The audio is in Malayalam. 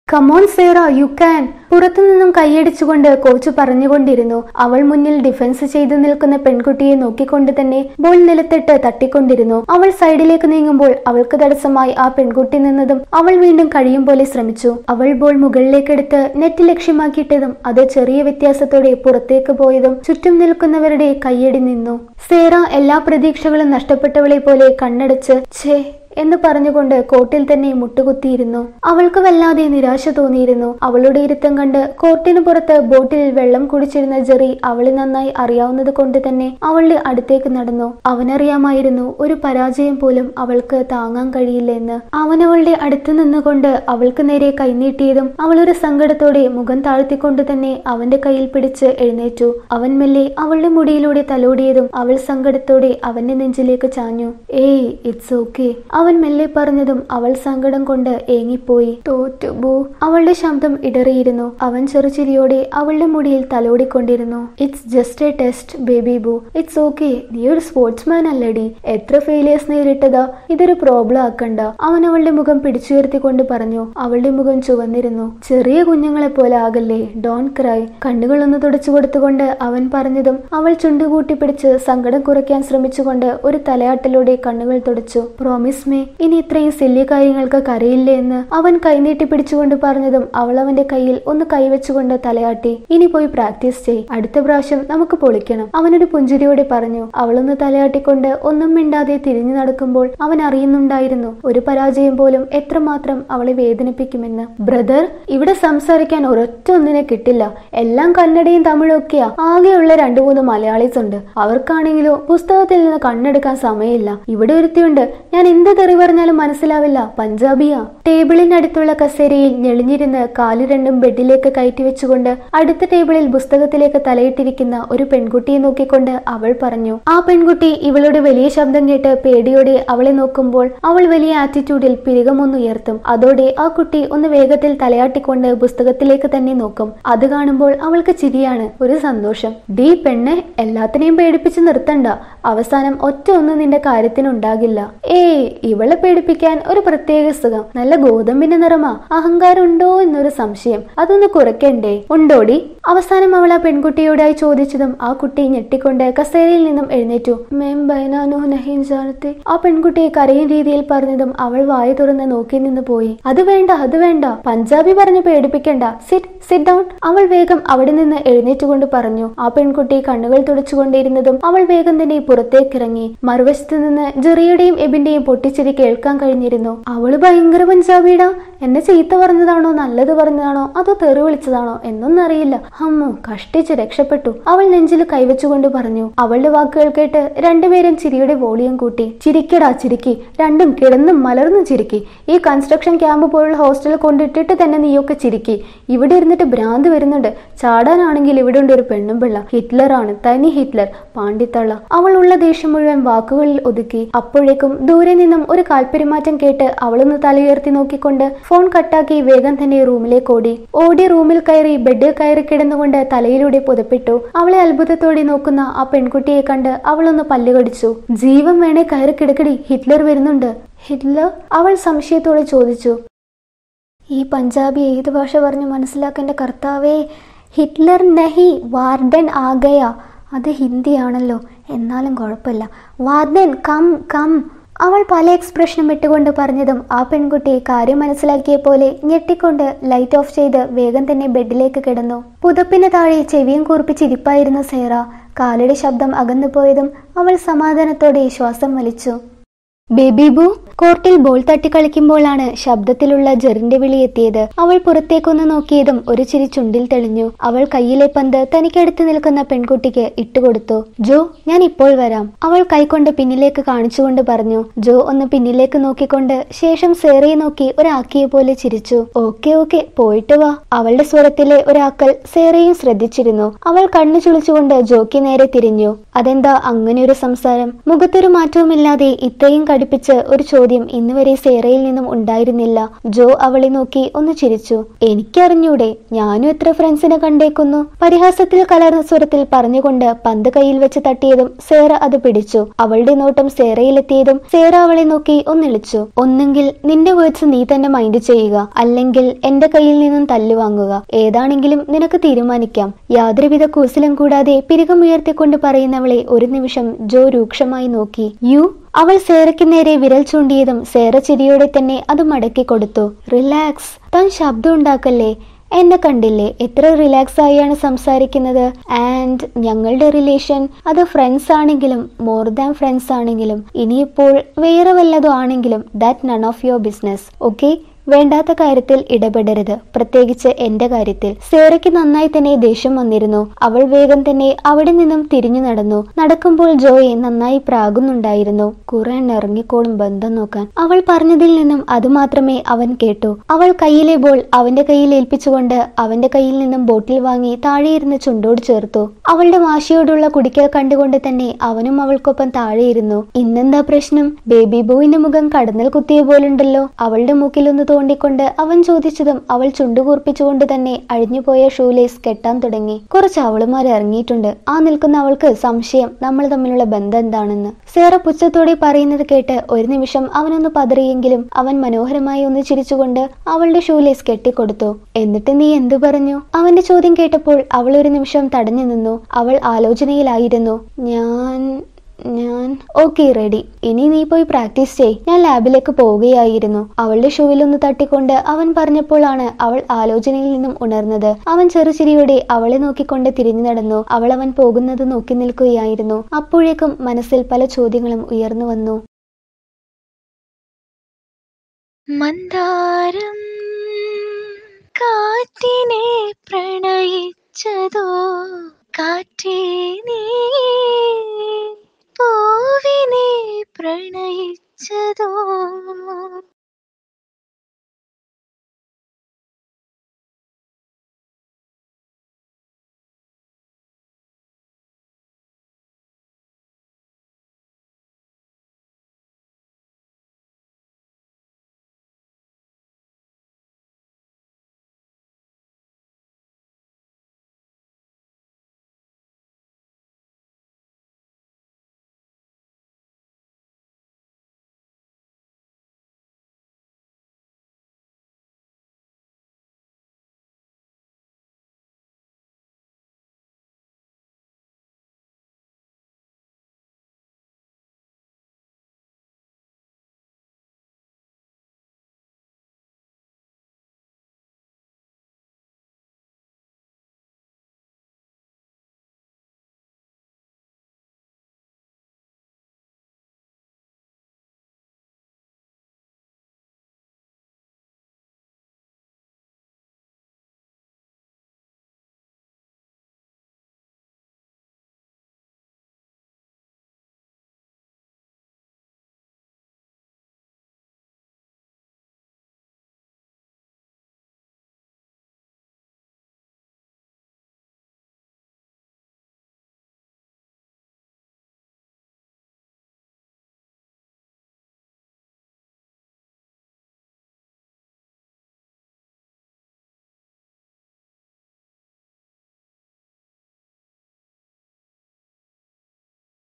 കമോൺ സേറ യു ക്യാൻ പുറത്തുനിന്നും കൈയടിച്ചുകൊണ്ട് കോച്ച് പറഞ്ഞുകൊണ്ടിരുന്നു അവൾ മുന്നിൽ ഡിഫൻസ് ചെയ്തു നിൽക്കുന്ന പെൺകുട്ടിയെ നോക്കിക്കൊണ്ട് തന്നെ ബോൾ നിലത്തിട്ട് തട്ടിക്കൊണ്ടിരുന്നു അവൾ സൈഡിലേക്ക് നീങ്ങുമ്പോൾ അവൾക്ക് തടസ്സമായി ആ പെൺകുട്ടി നിന്നതും അവൾ വീണ്ടും കഴിയും പോലെ ശ്രമിച്ചു അവൾ ബോൾ മുകളിലേക്കെടുത്ത് നെറ്റ് ലക്ഷ്യമാക്കിയിട്ടതും അത് ചെറിയ വ്യത്യാസത്തോടെ പുറത്തേക്ക് പോയതും ചുറ്റും നിൽക്കുന്നവരുടെ കയ്യടി നിന്നു സേറ എല്ലാ പ്രതീക്ഷകളും നഷ്ടപ്പെട്ടവളെ പോലെ കണ്ണടച്ച് ഛേ എന്ന് പറഞ്ഞുകൊണ്ട് കോർട്ടിൽ തന്നെ മുട്ടുകുത്തിയിരുന്നു അവൾക്ക് വല്ലാതെ നിരാശ തോന്നിയിരുന്നു അവളുടെ ഇരുത്തം കണ്ട് കോർട്ടിന് പുറത്ത് ബോട്ടിൽ വെള്ളം കുടിച്ചിരുന്ന ജെറി അവളെ നന്നായി അറിയാവുന്നത് കൊണ്ട് തന്നെ അവളുടെ അടുത്തേക്ക് നടന്നു അവനറിയാമായിരുന്നു ഒരു പരാജയം പോലും അവൾക്ക് താങ്ങാൻ കഴിയില്ല എന്ന് അവൻ അവളുടെ അടുത്ത് നിന്നുകൊണ്ട് അവൾക്ക് നേരെ കൈനീട്ടിയതും അവൾ ഒരു സങ്കടത്തോടെ മുഖം താഴ്ത്തിക്കൊണ്ട് തന്നെ അവന്റെ കയ്യിൽ പിടിച്ച് എഴുന്നേറ്റു അവൻ മെല്ലെ അവളുടെ മുടിയിലൂടെ തലോടിയതും അവൾ സങ്കടത്തോടെ അവന്റെ നെഞ്ചിലേക്ക് ചാഞ്ഞു ഏയ് ഇറ്റ്സ് ഓക്കെ അവൻ മെല്ലെ പറഞ്ഞതും അവൾ സങ്കടം കൊണ്ട് ഏങ്ങിപ്പോയി തോറ്റു ബൂ അവളുടെ ശബ്ദം ഇടറിയിരുന്നു അവൻ ചെറുചിരിയോടെ അവളുടെ മുടിയിൽ തലോടിക്കൊണ്ടിരുന്നു it's just a test baby boo it's okay നീ ഒരു സ്പോർട്സ്മാൻ അല്ലടി എത്ര ഫെയിലിയേഴ്സ് നേരിട്ടതാ ഇതൊരു പ്രോബ്ലം ആക്കണ്ട അവൻ അവളുടെ മുഖം പിടിച്ചുയർത്തിക്കൊണ്ട് പറഞ്ഞു അവളുടെ മുഖം ചുവന്നിരുന്നു ചെറിയ കുഞ്ഞുങ്ങളെ പോലെ ആകല്ലേ ഡോൺ ക്രൈ കണ്ണുകളൊന്ന് തുടച്ചു കൊടുത്തുകൊണ്ട് അവൻ പറഞ്ഞതും അവൾ ചുണ്ടുകൂട്ടി പിടിച്ച് സങ്കടം കുറയ്ക്കാൻ ശ്രമിച്ചുകൊണ്ട് ഒരു തലയാട്ടലോടെ കണ്ണുകൾ തുടച്ചു പ്രോമിസ് മേ ഇനി ഇത്രയും സില്ലി കാര്യങ്ങൾക്ക് കരയില്ലേ എന്ന് അവൻ കൈനീട്ടി പിടിച്ചുകൊണ്ട് പറഞ്ഞതും അവൾ അവന്റെ കയ്യിൽ ഒന്ന് കൈവച്ചുകൊണ്ട് തലയാട്ടി ഇനി പോയി പ്രാക്ടീസ് ചെയ് അടുത്ത പ്രാവശ്യം നമുക്ക് പൊളിക്കണം അവനൊരു പുഞ്ചിരിയോടെ പറഞ്ഞു അവളൊന്ന് തലയാട്ടിക്കൊണ്ട് ഒന്നും മിണ്ടാതെ തിരിഞ്ഞു നടക്കുമ്പോൾ അവൻ അറിയുന്നുണ്ടായിരുന്നു ഒരു പരാജയം പോലും എത്രമാത്രം അവളെ വേദനിപ്പിക്കുമെന്ന് ബ്രദർ ഇവിടെ സംസാരിക്കാൻ ഒരൊറ്റ ഒന്നിനെ കിട്ടില്ല എല്ലാം കന്നഡയും തമിഴും ഒക്കെയാ ആകെയുള്ള രണ്ടു മൂന്ന് മലയാളീസ് ഉണ്ട് അവർക്കാണെങ്കിലോ പുസ്തകത്തിൽ നിന്ന് കണ്ണെടുക്കാൻ സമയമില്ല ഇവിടെ ഒരുത്തിയുണ്ട് ഞാൻ എന്ത് തെറി പറഞ്ഞാലും മനസ്സിലാവില്ല പഞ്ചാബിയാ ടേബിളിനടുത്തുള്ള കസേരയിൽ ഞെളിഞ്ഞിരുന്ന് കാലു രണ്ടും ബെഡിലേക്ക് കയറ്റി വെച്ചുകൊണ്ട് അടുത്ത ടേബിളിൽ പുസ്തകത്തിലേക്ക് തലയിട്ടിരിക്കുന്ന ഒരു പെൺകുട്ടിയെ നോക്കിക്കൊണ്ട് അവൾ പറഞ്ഞു ആ പെൺകുട്ടി ഇവളുടെ വലിയ ശബ്ദം കേട്ട് പേടിയോടെ അവളെ നോക്കുമ്പോൾ അവൾ വലിയ ആറ്റിറ്റ്യൂഡിൽ പിരികമൊന്നുയർത്തും അതോടെ ആ കുട്ടി ഒന്ന് വേഗത്തിൽ തലയാട്ടിക്കൊണ്ട് പുസ്തകത്തിലേക്ക് തന്നെ നോക്കും അത് കാണുമ്പോൾ അവൾക്ക് ചിരിയാണ് ഒരു സന്തോഷം ഡീ പെണ്ണെ എല്ലാത്തിനെയും പേടിപ്പിച്ച് നിർത്തണ്ട അവസാനം ഒറ്റ ഒന്നും നിന്റെ കാര്യത്തിനുണ്ടാകില്ല ഏയ് ഇവളെ പേടിപ്പിക്കാൻ ഒരു പ്രത്യേക സുഖം നല്ല ഗോതമ്പിന്റെ നിറമാ അഹങ്കാരം ഉണ്ടോ എന്നൊരു സംശയം അതൊന്ന് കുറയ്ക്കണ്ടേ ഉണ്ടോടി അവസാനം അവൾ ആ പെൺകുട്ടിയോടായി ചോദിച്ചതും ആ കുട്ടി ഞെട്ടിക്കൊണ്ട് കസേരയിൽ നിന്നും എഴുന്നേറ്റു മേം ബൈനാനോ നഹീൻ ജാനത്തെ ആ പെൺകുട്ടിയെ കരയും രീതിയിൽ പറഞ്ഞതും അവൾ വായ തുറന്ന് നോക്കി നിന്ന് പോയി അത് വേണ്ട അത് വേണ്ട പഞ്ചാബി പറഞ്ഞ് പേടിപ്പിക്കണ്ട സിറ്റ് സിറ്റ് ഡൗൺ അവൾ വേഗം അവിടെ നിന്ന് എഴുന്നേറ്റുകൊണ്ട് പറഞ്ഞു ആ പെൺകുട്ടി കണ്ണുകൾ തുടച്ചുകൊണ്ടിരുന്നതും അവൾ വേഗം തന്നെ പുറത്തേക്കിറങ്ങി മറുവശത്ത് നിന്ന് ജെറിയുടെയും എബിന്റെയും പൊട്ടിച്ചിരി കേൾക്കാൻ കഴിഞ്ഞിരുന്നു അവള് ഭയങ്കര പഞ്ചാബിടാ എന്നെ ചീത്ത പറഞ്ഞതാണോ നല്ലത് പറഞ്ഞതാണോ അതോ തെറി വിളിച്ചതാണോ എന്നൊന്നും അറിയില്ല അമ്മോ കഷ്ടിച്ച് രക്ഷപ്പെട്ടു അവൾ നെഞ്ചിൽ കൈവച്ചുകൊണ്ട് പറഞ്ഞു അവളുടെ വാക്കുകൾ കേട്ട് രണ്ടുപേരും ചിരിയുടെ വോളിയം കൂട്ടി ചിരിക്കടാ ചിരിക്കി രണ്ടും കിടന്നും മലർന്നും ചിരിക്കി ഈ കൺസ്ട്രക്ഷൻ ക്യാമ്പ് പോലുള്ള ഹോസ്റ്റലിൽ കൊണ്ടിട്ടിട്ട് തന്നെ നീയൊക്കെ ചിരിക്കി ഇവിടെ ഇരുന്നിട്ട് ഭ്രാന്ത് വരുന്നുണ്ട് ചാടാനാണെങ്കിൽ ഇവിടെ ഉണ്ട് ഒരു പെണ്ണും പിള്ള ഹിറ്റ്ലറാണ് തനി ഹിറ്റ്ലർ പാണ്ഡിത്തള്ള അവൾ ഉള്ള ദേഷ്യം മുഴുവൻ വാക്കുകളിൽ ഒതുക്കി അപ്പോഴേക്കും ദൂരെ നിന്നും ഒരു കാൽപ്പെരുമാറ്റം കേട്ട് അവളൊന്ന് തലയുയർത്തി നോക്കിക്കൊണ്ട് ഫോൺ കട്ടാക്കി വേഗം തന്നെ റൂമിലേക്ക് ഓടി ഓടി റൂമിൽ കയറി ബെഡിൽ കയറി കിടന്നുകൊണ്ട് തലയിലൂടെ പുതപ്പെട്ടു അവളെ അത്ഭുതത്തോടെ നോക്കുന്ന ആ പെൺകുട്ടിയെ കണ്ട് അവളൊന്ന് പല്ലുകടിച്ചു ജീവൻ വേണേ കയറി കിടക്കടി ഹിറ്റ്ലർ വരുന്നുണ്ട് ഹിറ്റ്ലർ അവൾ സംശയത്തോടെ ചോദിച്ചു ഈ പഞ്ചാബി ഏത് ഭാഷ പറഞ്ഞു മനസ്സിലാക്കേണ്ട കർത്താവേ ഹിറ്റ്ലർ നഹി വാർഡൻ ആഗയ അത് ഹിന്ദിയാണല്ലോ എന്നാലും കുഴപ്പമില്ല വാർഡൻ കം കം അവൾ പല എക്സ്പ്രഷനും ഇട്ടുകൊണ്ട് പറഞ്ഞതും ആ പെൺകുട്ടി കാര്യം മനസ്സിലാക്കിയ പോലെ ഞെട്ടിക്കൊണ്ട് ലൈറ്റ് ഓഫ് ചെയ്ത് വേഗം തന്നെ ബെഡിലേക്ക് കിടന്നു പുതപ്പിന് താഴെ ചെവിയും കൂർപ്പിച്ചിരിപ്പായിരുന്ന സേറ കാലയുടെ ശബ്ദം അകന്നു പോയതും അവൾ സമാധാനത്തോടെ ശ്വാസം വലിച്ചു ബേബി ബു കോർട്ടിൽ ബോൾ തട്ടി കളിക്കുമ്പോഴാണ് ശബ്ദത്തിലുള്ള ജെറിന്റെ വിളി എത്തിയത് അവൾ പുറത്തേക്കൊന്ന് നോക്കിയതും ഒരു ചിരി ചുണ്ടിൽ തെളിഞ്ഞു അവൾ കയ്യിലെ പന്ത് തനിക്കടുത്ത് നിൽക്കുന്ന പെൺകുട്ടിക്ക് ഇട്ടുകൊടുത്തു ജോ ഞാൻ ഇപ്പോൾ വരാം അവൾ കൈകൊണ്ട് പിന്നിലേക്ക് കാണിച്ചുകൊണ്ട് പറഞ്ഞു ജോ ഒന്ന് പിന്നിലേക്ക് നോക്കിക്കൊണ്ട് ശേഷം സേറയെ നോക്കി ഒരാക്കിയെ പോലെ ചിരിച്ചു ഓക്കെ ഓക്കെ പോയിട്ട് വാ അവളുടെ സ്വരത്തിലെ ഒരാക്കൽ സേറയും ശ്രദ്ധിച്ചിരുന്നു അവൾ കണ്ണു ചുളിച്ചുകൊണ്ട് ജോക്ക് നേരെ തിരിഞ്ഞു അതെന്താ അങ്ങനെ ഒരു സംസാരം മുഖത്തൊരു മാറ്റവുമില്ലാതെ ഇത്രയും അടുപ്പിച്ച് ഒരു ചോദ്യം ഇന്നുവരെ സേറയിൽ നിന്നും ഉണ്ടായിരുന്നില്ല ജോ അവളെ നോക്കി ഒന്ന് ചിരിച്ചു എനിക്കറിഞ്ഞൂടെ ഞാനും എത്ര ഫ്രണ്ട്സിനെ കണ്ടേക്കുന്നു പരിഹാസത്തിൽ കലർന്ന സ്വരത്തിൽ പറഞ്ഞുകൊണ്ട് പന്ത് കയ്യിൽ വെച്ച് തട്ടിയതും സേറ അത് പിടിച്ചു അവളുടെ നോട്ടം സേറയിലെത്തിയതും സേറ അവളെ നോക്കി ഒന്നിളിച്ചു ഒന്നെങ്കിൽ നിന്റെ വേർഡ്സ് നീ തന്നെ മൈൻഡ് ചെയ്യുക അല്ലെങ്കിൽ എന്റെ കയ്യിൽ നിന്നും തല്ലു വാങ്ങുക ഏതാണെങ്കിലും നിനക്ക് തീരുമാനിക്കാം യാതൊരുവിധ കൂസലും കൂടാതെ പിരികമുയർത്തിക്കൊണ്ട് പറയുന്നവളെ ഒരു നിമിഷം ജോ രൂക്ഷമായി നോക്കി യു അവൾ സേറയ്ക്ക് നേരെ വിരൽ ചൂണ്ടിയതും സേറ ചിരിയോടെ തന്നെ അത് മടക്കി കൊടുത്തു റിലാക്സ് താൻ ശബ്ദം ഉണ്ടാക്കല്ലേ എന്നെ കണ്ടില്ലേ എത്ര റിലാക്സ് ആയാണ് സംസാരിക്കുന്നത് ആൻഡ് ഞങ്ങളുടെ റിലേഷൻ അത് ഫ്രണ്ട്സ് ആണെങ്കിലും മോർ ദാൻ ഫ്രണ്ട്സ് ആണെങ്കിലും ഇനിയിപ്പോൾ വേറെ വല്ലതും ആണെങ്കിലും that none of your business okay വേണ്ടാത്ത കാര്യത്തിൽ ഇടപെടരുത് പ്രത്യേകിച്ച് എന്റെ കാര്യത്തിൽ സേറയ്ക്ക് നന്നായി തന്നെ ദേഷ്യം വന്നിരുന്നു അവൾ വേഗം തന്നെ അവിടെ നിന്നും തിരിഞ്ഞു നടന്നു നടക്കുമ്പോൾ ജോയെ നന്നായി പ്രാകുന്നുണ്ടായിരുന്നു കുറെ ഇറങ്ങിക്കോളും ബന്ധം നോക്കാൻ അവൾ പറഞ്ഞതിൽ നിന്നും അതുമാത്രമേ അവൻ കേട്ടു അവൾ കയ്യിലെ ബോൾ അവന്റെ കയ്യിൽ ഏൽപ്പിച്ചുകൊണ്ട് അവന്റെ കയ്യിൽ നിന്നും ബോട്ടിൽ വാങ്ങി താഴെയിരുന്ന് ചുണ്ടോട് ചേർത്തു അവളുടെ വാശിയോടുള്ള കുടിക്കൽ കണ്ടുകൊണ്ട് തന്നെ അവനും അവൾക്കൊപ്പം താഴെയിരുന്നു ഇന്നെന്താ പ്രശ്നം ബേബി ബോയിന്റെ മുഖം കടന്നൽ കുത്തിയ പോലുണ്ടല്ലോ അവളുടെ മൂക്കിലൊന്ന് തോണ്ടിക്കൊണ്ട് അവൻ ചോദിച്ചതും അവൾ ചുണ്ടുകൂർപ്പിച്ചുകൊണ്ട് തന്നെ അഴിഞ്ഞുപോയ ഷൂലേസ് കെട്ടാൻ തുടങ്ങി കുറച്ച് അവളുമാർ ഇറങ്ങിയിട്ടുണ്ട് ആ നിൽക്കുന്ന അവൾക്ക് സംശയം നമ്മൾ തമ്മിലുള്ള ബന്ധം എന്താണെന്ന് സേറ പുച്ഛത്തോടെ പറയുന്നത് കേട്ട് ഒരു നിമിഷം അവനൊന്ന് പതറിയെങ്കിലും അവൻ മനോഹരമായി ഒന്ന് ചിരിച്ചുകൊണ്ട് അവളുടെ ഷൂലേസ് കെട്ടിക്കൊടുത്തു എന്നിട്ട് നീ എന്തു പറഞ്ഞു അവന്റെ ചോദ്യം കേട്ടപ്പോൾ അവൾ ഒരു നിമിഷം തടഞ്ഞു നിന്നു അവൾ ആലോചനയിലായിരുന്നു ഞാൻ ഞാൻ ഓക്കെ റെഡി ഇനി നീ പോയി പ്രാക്ടീസ് ചെയ് ഞാൻ ലാബിലേക്ക് പോവുകയായിരുന്നു അവളുടെ ഷൂവിൽ ഒന്ന് തട്ടിക്കൊണ്ട് അവൻ പറഞ്ഞപ്പോഴാണ് അവൾ ആലോചനയിൽ നിന്നും ഉണർന്നത് അവൻ ചെറുചിരിയോടെ അവളെ നോക്കിക്കൊണ്ട് തിരിഞ്ഞു നടന്നു അവൾ അവൻ പോകുന്നത് നോക്കി നിൽക്കുകയായിരുന്നു അപ്പോഴേക്കും മനസ്സിൽ പല ചോദ്യങ്ങളും ഉയർന്നു വന്നു മന്ദാരം കാറ്റിനെ പ്രണയിച്ചതോ കാറ്റേ നീ പൂവിനെ പ്രണയിച്ചതോ